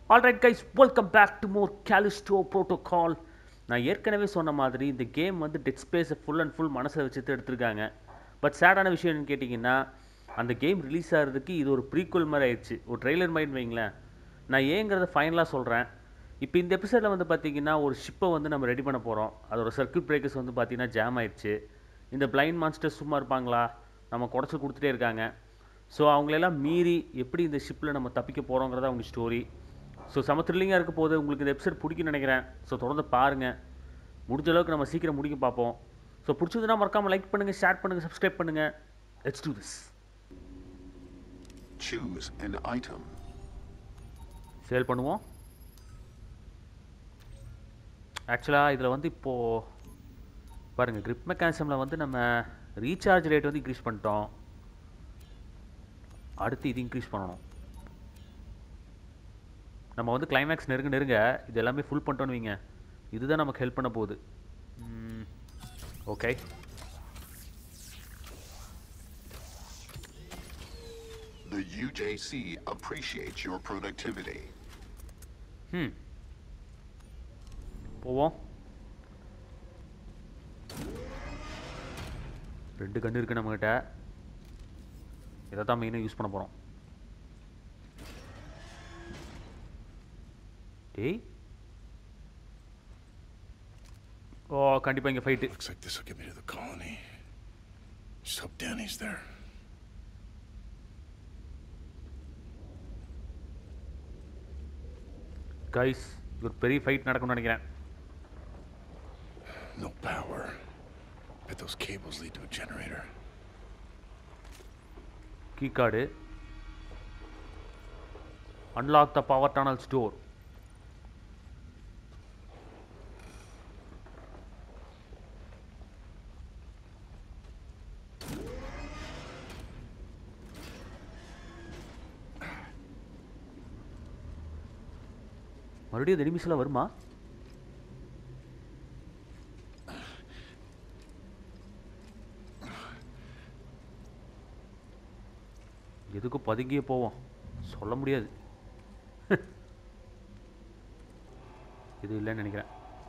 Alright guys welcome back to more Callisto Protocol நான் ஏற்கனவே சொன்ன மாதிரி இந்த கேம் வந்து டெட் ஸ்பேஸை ஃபுல் அண்ட் ஃபுல் மனசில் வச்சுட்டு எடுத்திருக்காங்க பட் சேடான விஷயம் என்னன்னு கேட்டிங்கன்னா அந்த கேம் ரிலீஸ் ஆகிறதுக்கு இது ஒரு ப்ரீக்குவல் மாதிரி ஆயிடுச்சு ஒரு ட்ரெய்லர் மாதிரி வைங்களேன் நான் ஏங்கிறத ஃபைனலாக சொல்கிறேன் இப்போ இந்த எபிசோடில் வந்து பார்த்தீங்கன்னா ஒரு ஷிப்பை வந்து நம்ம ரெடி பண்ண போகிறோம் அதோட சர்க்கியூட் பிரேக்கர்ஸ் வந்து பார்த்தீங்கன்னா ஜாம் ஆயிடுச்சு இந்த பிளைண்ட் மான்ஸ்டர்ஸ் சும்மா இருப்பாங்களா நம்ம குடச்சி கொடுத்துட்டே இருக்காங்க ஸோ அவங்களெல்லாம் மீறி எப்படி இந்த ஷிப்பில் நம்ம தப்பிக்க போகிறோங்கிறத அவங்க ஸ்டோரி ஸோ செம த்ரில்லிங்காக இருக்க போது உங்களுக்கு இந்த எபிசோட் பிடிக்கும்னு நினைக்கிறேன் ஸோ தொடர்ந்து பாருங்கள் முடிஞ்ச அளவுக்கு நம்ம சீக்கிரம் முடிக்க பார்ப்போம் ஸோ பிடிச்சதுன்னா மறக்காமல் லைக் பண்ணுங்கள் ஷேர் பண்ணுங்கள் சப்ஸ்கிரைப் பண்ணுங்கள் let's do this Choose an item. Sale பண்ணுவோம் ஆக்சுவலாக இதில் வந்து இப்போது பாருங்கள் grip மெக்கானிசமில் வந்து நம்ம ரீசார்ஜ் ரேட் வந்து இன்க்ரீஸ் பண்ணிட்டோம் அடுத்து இது இன்க்ரீஸ் பண்ணணும் நம்ம வந்து கிளைமேக்ஸ் நெருங்க நெருங்க இது எல்லாமே ஃபுல் பண்ணிட்டோன்னு வைங்க இதுதான் நமக்கு ஹெல்ப் பண்ண போகுது okay The UJC appreciates your productivity. ம் போவோம் ரெண்டு கன்று இருக்கு நம்மக்கிட்ட இதை தான் மெயினாக யூஸ் பண்ண போகிறோம் டேய் ஓ கண்டிப்பாக இங்கே fight Looks like this will get me to the colony. Just hope Danny's there. Guys ஒரு பெரிய ஃபைட் நடக்கும்னு நினைக்கிறேன் No power. Bet those cables lead to a generator. Key card unlock the power tunnel store மறுபடியும் இந்த எனிமிஸ்லாம் வருமா எதுக்கும் பதுங்கியே போவோம் சொல்ல முடியாது இது இல்லைன்னு நினைக்கிறேன்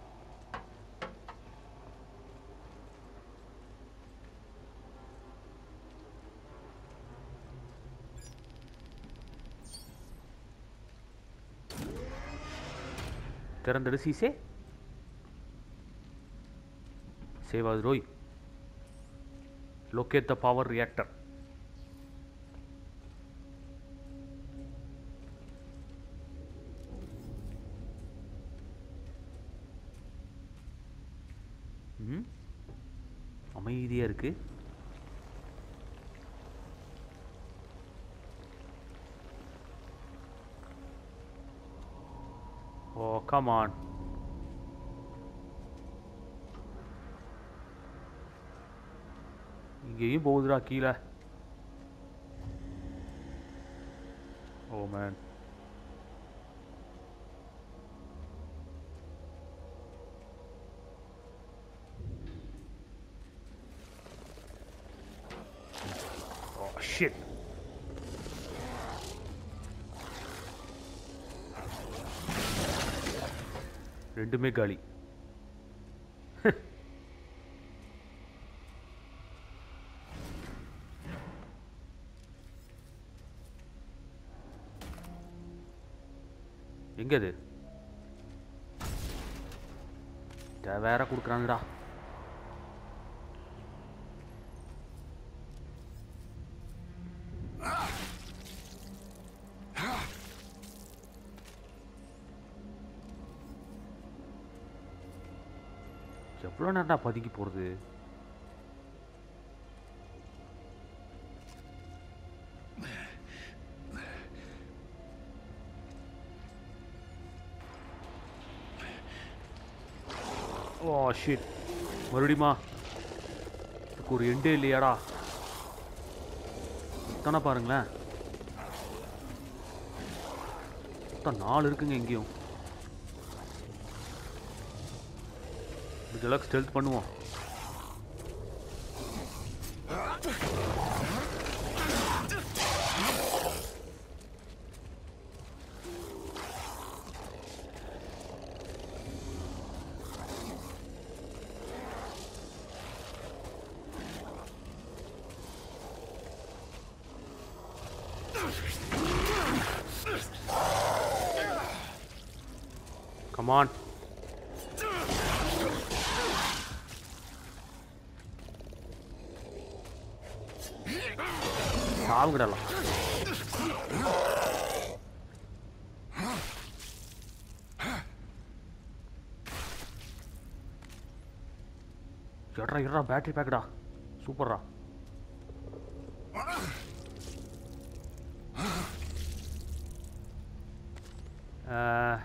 திறந்துடு சீசே சேவ் ஆகுது ரோய் லொக்கேட் த பவர் ரியாக்டர் ம் அமைதியாக இருக்கு ஓ கமான் இங்கேயும் போகுதுடா கீழே ஓ மேன் Oh shit. ரெண்டுமே காலி எங்க அது இத வேற கொடுக்குறாங்கடா எவ்வளோ நேரம்டா பதுங்கி போகிறது ஓ ஷிட் மறுபடியுமா இதுக்கு ஒரு எண்டே இல்லையாடா தானே பாருங்களேன் மொத்தம் நாலு இருக்குங்க எங்கேயும் முடிஞ்ச அளவுக்கு ஸ்டெல்த் பண்ணுவோம் கமான் சாவுங்கடலாம் எட்ரா எட்ரா பேட்டரி பேக்கடா சூப்பர்ரா Uh,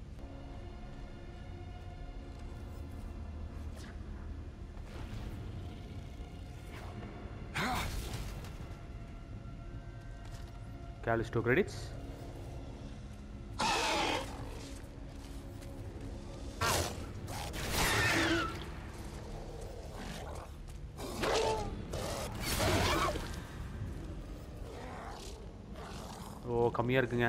Callisto credits. ஓ கம்மியாக இருக்குங்க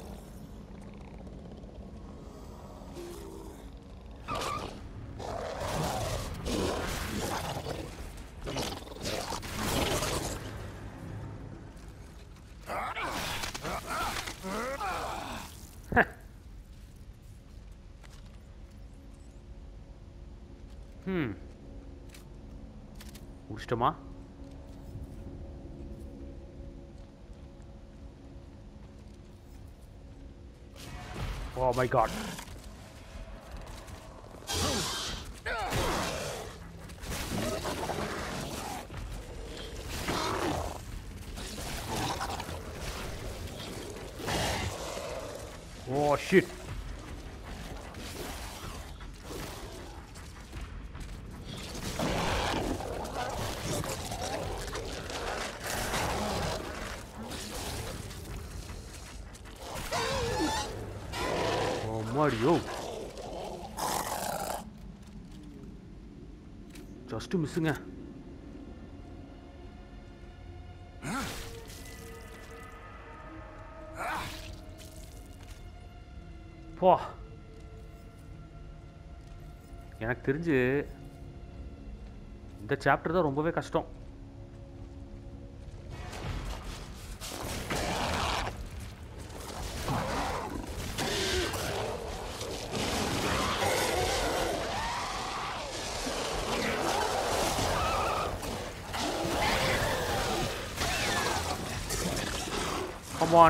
ம் முடிச்சிட்டோமா oh my god oh shit அம்மாடியோ ஜஸ்ட் மிஸ்ஸுங்க போ எனக்கு தெரிஞ்சு இந்த சாப்டர் தான் ரொம்பவே கஷ்டம் Come on.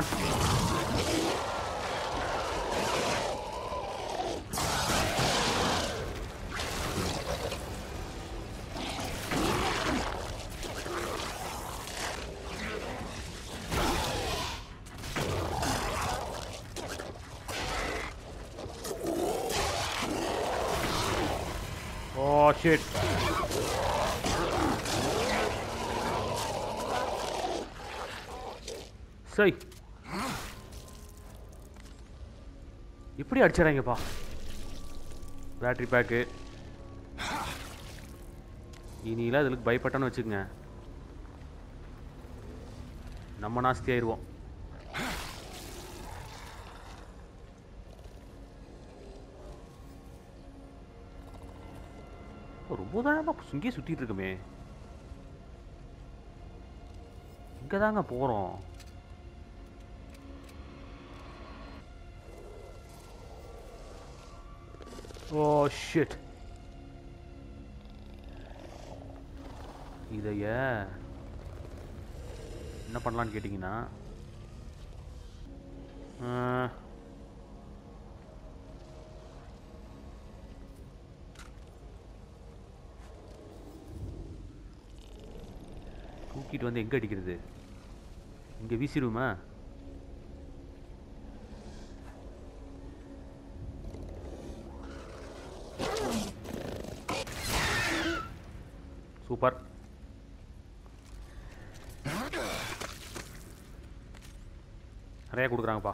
Oh shit. சரி இப்படி அடிச்சிடறாங்கப்பா பேட்டரி பேக்கு இனிலாம் இதுக்கு பயப்பட்டோன்னு வச்சுக்கோங்க நம்ம நாஸ்தி ஆயிடுவோம் ரொம்ப தானே இங்கேயே சுற்றிட்டு இருக்குமே இங்கே தாங்க போகிறோம் ஓ ஷிட் இதைய என்ன பண்ணலான்னு கேட்டிங்கன்னா ஆ, தூக்கிட்டு வந்து எங்கே அடிக்கிறது இங்கே வீசிடுமா சூப்பர் நிறைய கொடுக்குறாங்கப்பா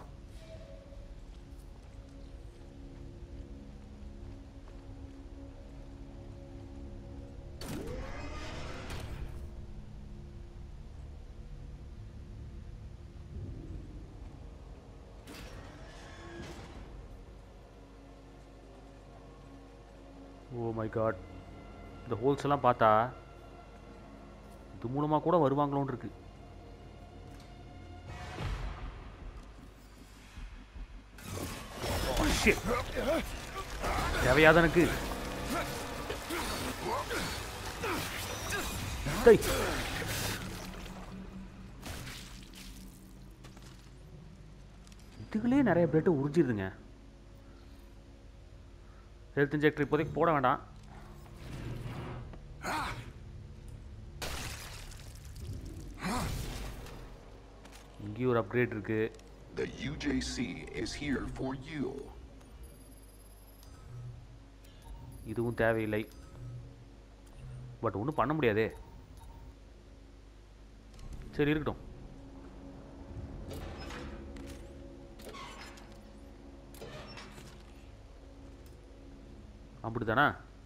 ஓ மை காட் இந்த ஹோல்ஸ் எல்லாம் பார்த்தா இது மூலமாக கூட வருவாங்களோன்னு இருக்கு Oh, shit. தேவையாத எனக்கு டேய் இதுகளே நிறைய பிளட்டு உறிஞ்சிருதுங்க ஹெல்த் இன்ஜெக்டர் இப்போதைக்கு போட வேண்டாம் இங்கேயும் ஒரு அப்கிரேட் இருக்கு The UJC is here for you. இதுவும் தேவையில்லை பட் ஒன்றும் பண்ண முடியாதே சரி இருக்கட்டும் அப்படிதானா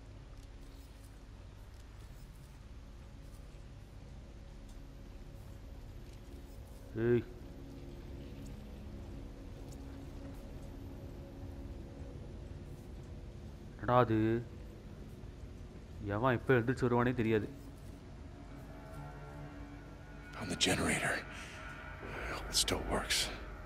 ஏய் என்னடா அது எவன் எப்போ எழுந்திரிச்சு வருவானே தெரியாது On the generator. I hope it still works.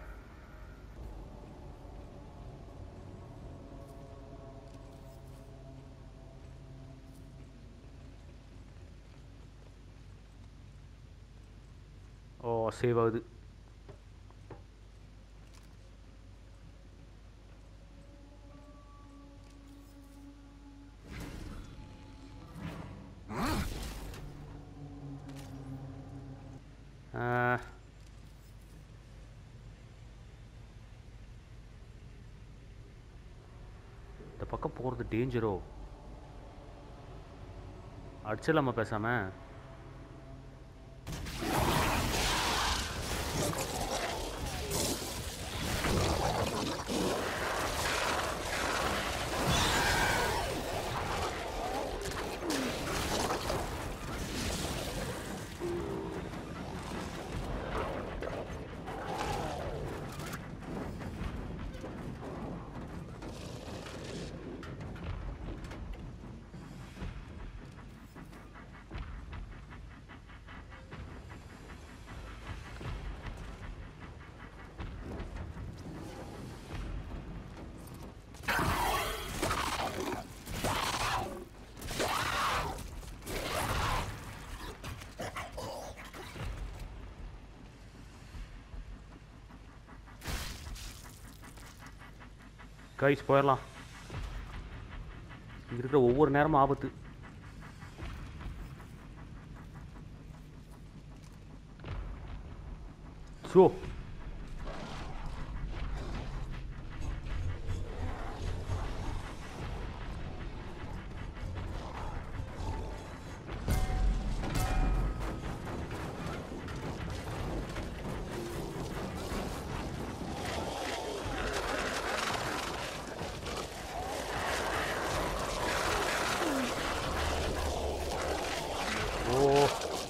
Oh save ஆகுது ஆ. இந்த பக்கம் போகிறது டேஞ்சரோ அடிச்சிடலாமா பேசாம கைஸ் போயிடலாம் இங்க இருக்கிற ஒவ்வொரு நேரமும் ஆபத்து so oh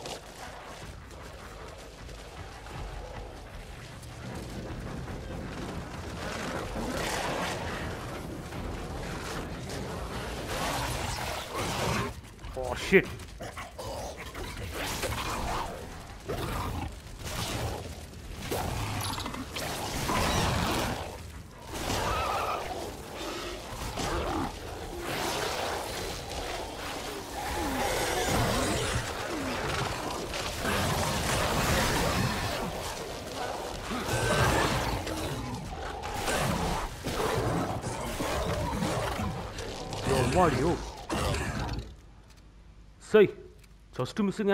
Oh shit. Mario. சை ஜஸ்ட் மிஸ்ஸுங்க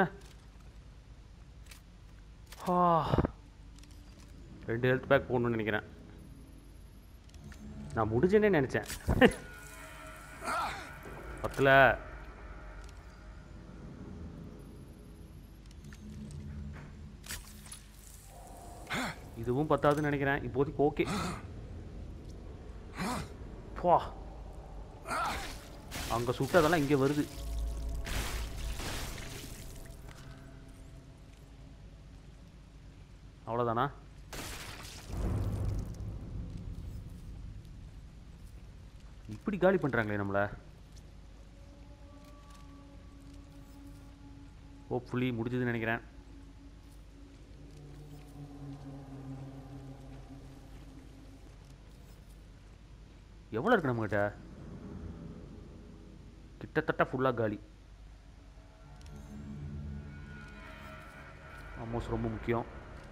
ஆ ரெண்டு ஹெல்த் பேக் போடணும்னு நினைக்கிறேன் நான் முடிஞ்சேனே நினச்சேன் பத்தில் இதுவும் பத்தாதுன்னு நினைக்கிறேன் இப்போதைக்கு ஓகே போ அங்கே சுட்டதெல்லாம் இங்கே வருது அவ்வளோதானா இப்படி காலி பண்ணுறாங்களே நம்மளை ஹோப்ஃபுல்லி முடிஞ்சதுன்னு நினைக்கிறேன் எவ்வளோ இருக்கு நம்மகிட்ட கிட்டத்தட்ட ஃபுல்லாக காலி ஆல்மோஸ்ட் ரொம்ப முக்கியம்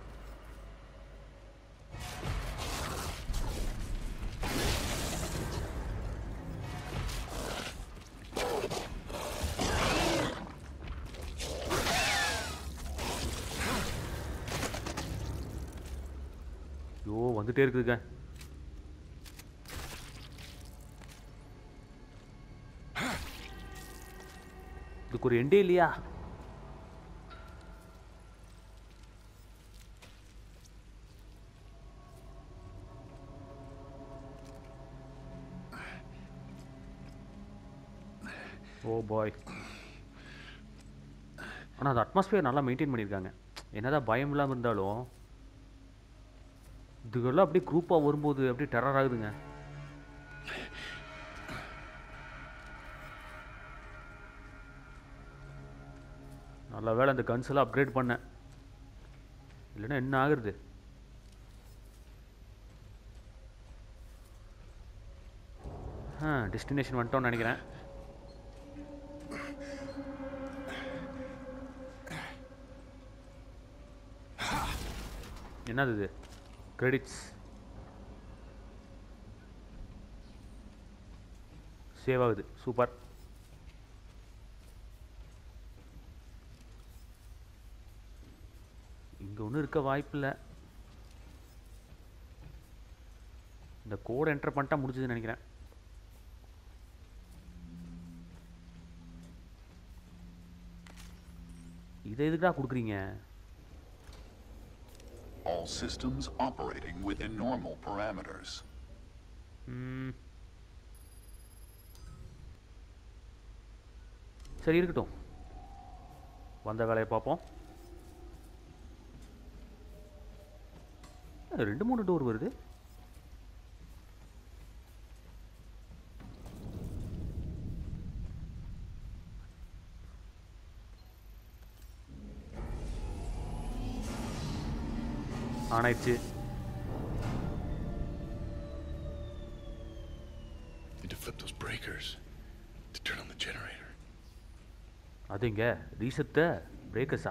ஐயோ வந்துட்டே இருக்குதுங்க இதுக்கு ஒரு எண்டே இல்லையா ஓ பாய் ஆனால் அந்த அட்மாஸ்பியர் நல்லா மெயின்டைன் பண்ணியிருக்காங்க என்னதான் பயம் இல்லாமல் இருந்தாலும் இதுக்கெல்லாம் அப்படியே குரூப்பாக வரும்போது அப்படியே டெரர் ஆகுதுங்க நல்ல வேளை அந்த கன்ஸ் எல்லாம் அப்கிரேட் பண்ணேன் இல்லைன்னா என்ன ஆகுறது ஆ டெஸ்டினேஷன் வந்துட்டோம்னு நினைக்கிறேன் என்னது இது கிரெடிட்ஸ் சேவ் ஆகுது சூப்பர் இங்கே ஒன்றும் இருக்க வாய்ப்பில்லை இந்த கோட் என்டர் பண்ணிட்டா முடிஞ்சதுன்னு நினைக்கிறேன் இதை எதுக்குடா கொடுக்குறீங்க All systems operating within normal parameters. ம். சரி இருக்கட்டும் வந்த வேலையை பார்ப்போம் அஹ், ரெண்டு மூணு டோர் வருது ஆன் ஆயிடுச்சு Need to flip those breakers to turn on the generator. அது இங்க ரீசெத்த பிரேக்கர்ஸா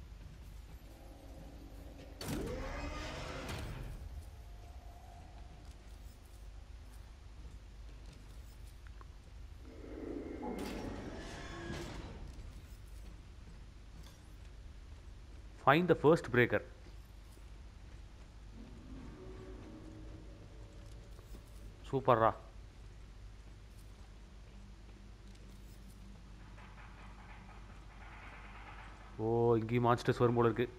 ஃபைண்ட் த ஃபர்ஸ்ட் பிரேக்கர் சூப்பர்ரா ஓ இங்கேயும் மான்ஸ்டர்ஸ் வரும் போல இருக்கு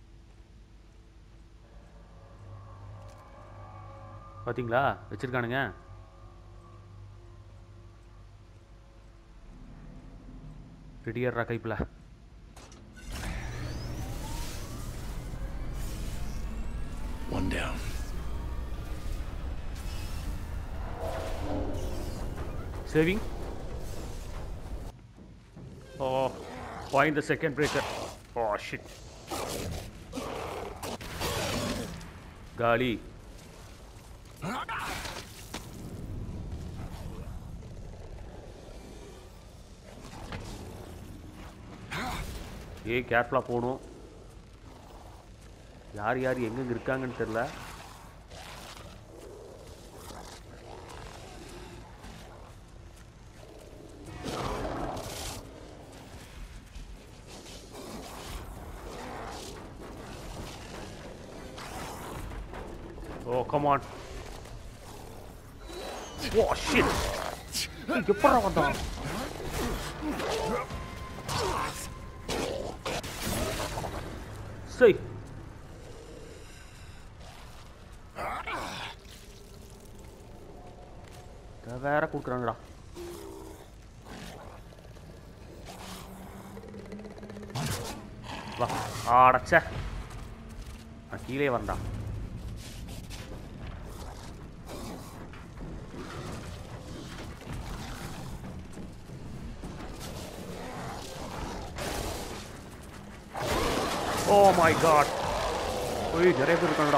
பாத்தீங்களா வச்சிருக்கானுங்க ரெடியாடுறா கைப்பில் One down. Saving. Oh, find the second breaker. Oh shit. Gali. ஏ கேர்ஃபுல்லாக போகணும் யார் யார் எங்கெங்க இருக்காங்கன்னு தெரில ஓ கமான் ஓ ஷிட் எப்படா வந்தான் சரி இதை வேற கொடுக்குறாங்கடா வா ஆடச்சே நான் கீழே வரண்டா ஓ மை காட் ஓய் நிறைய பேர் இருக்காங்கடா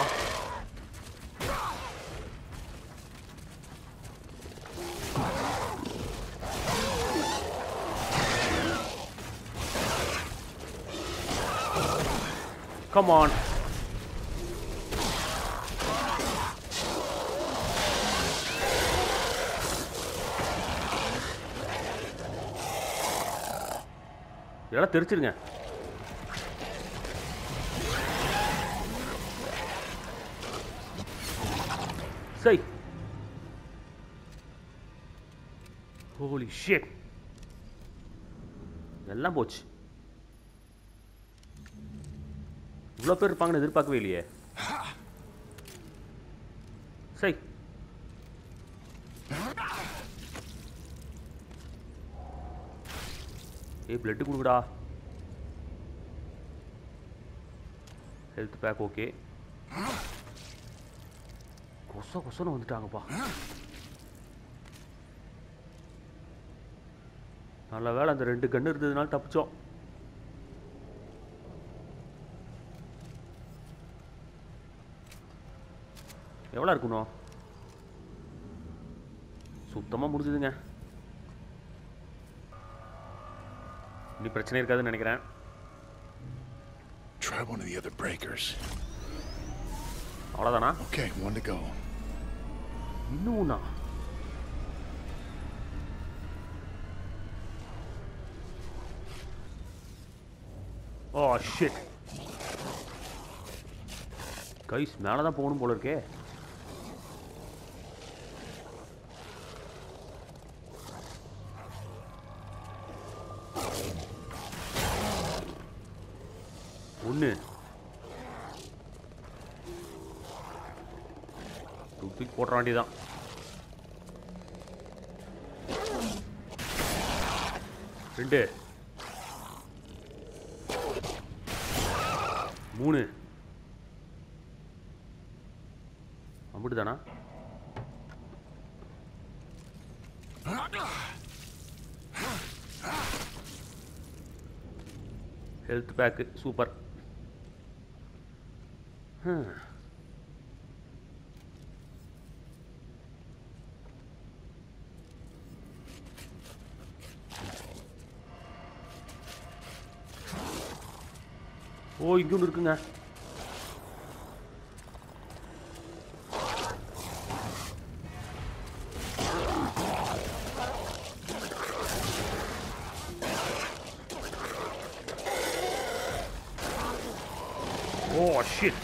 Come on. இதெல்லாம் தெரிச்சிருங்க சை ஹோலி ஷிட் எல்லாம் போச்சு இவ்வளோ பேர் இருப்பாங்கன்னு எதிர்பார்க்கவே இல்லையே சை ஏய் பிளட்டு கொடுக்குடா ஹெல்த் பேக் ஓகே கொச கொசன்னு வந்துட்டாங்கப்பா நல்ல வேளை அந்த ரெண்டு கன்று இருந்ததுனால தப்பிச்சோம் எவ்வளோ இருக்கணும் சுத்தமாக முடிஞ்சுதுங்க இனி பிரச்சனை இருக்காதுன்னு நினைக்கிறேன் Try one of the other breakers. அவ்வளோதானா Okay, one to go. இன்னும் ஒண்ணா ஓ ஷிட் கைஸ் மேலே தான் போகணும் போல இருக்கே ஒன்று தூக்கி போட்டுற வேண்டியதான் ரெண்டு மூணு அப்படிதானா health pack super hmm oh இங்க ஒன்று இருக்குங்க ஓ ஷிட்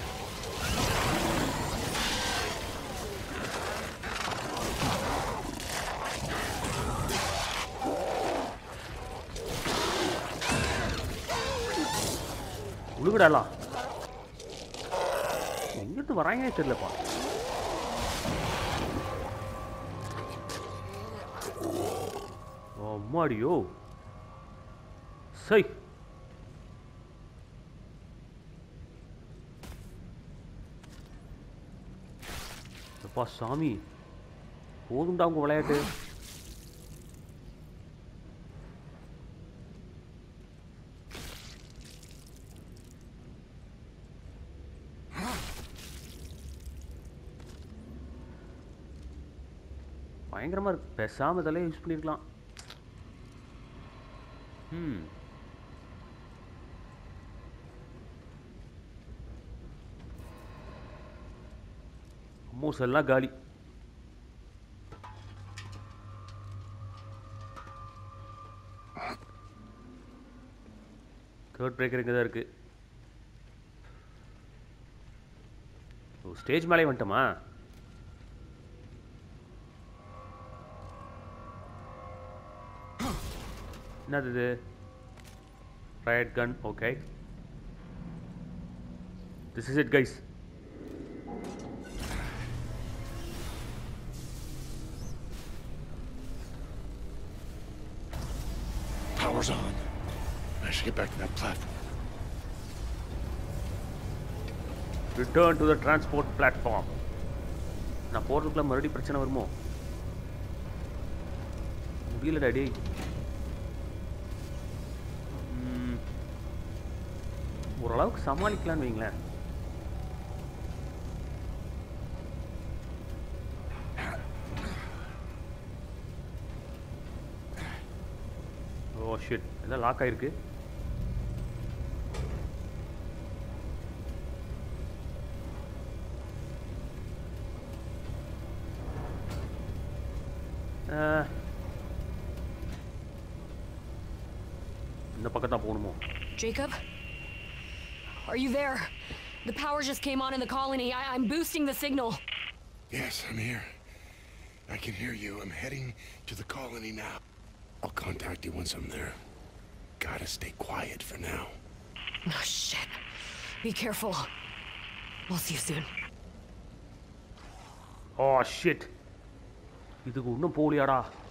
உழுகுடாலாம் எங்கிட்டு வராங்கன்னே தெரியலப்பா அம்மாடியோ சை அப்பா சாமி போதும்டா உங்க விளையாட்டு பயங்கரமா இருக்கு பேசாம இதெல்லாம் யூஸ் பண்ணிருக்கலாம் ம் அம்மோஸ் எல்லாம் காலி தேர்ட் பிரேக்கர் இங்கே தான் இருக்கு ஓ ஸ்டேஜ் மேலே வந்துட்டோமா என்னது இது right gun okay this is it guys Power's on. I should get back to that platform. Return to the transport platform நான் போகிறதுக்குள்ள மறுபடியும் பிரச்சனை வருமோ முடியலடா டேய் ம், ஓரளவுக்கு சமாளிக்கலான்னு வைங்களேன் ஓ ஷிட் எல்லாம் லாக் ஆயிருக்கு அஹ், இந்த பக்கம் தான் போகணுமோ Jacob? Are you there? The power just came on in the colony. I- I'm boosting the signal. Yes, I'm here. I can hear you. I'm heading to the colony now. I'll contact you once I'm there. Gotta stay quiet for now. Oh, shit. Be careful. We'll see you soon. Oh shit இதுக்கு இன்னும் போலியாடா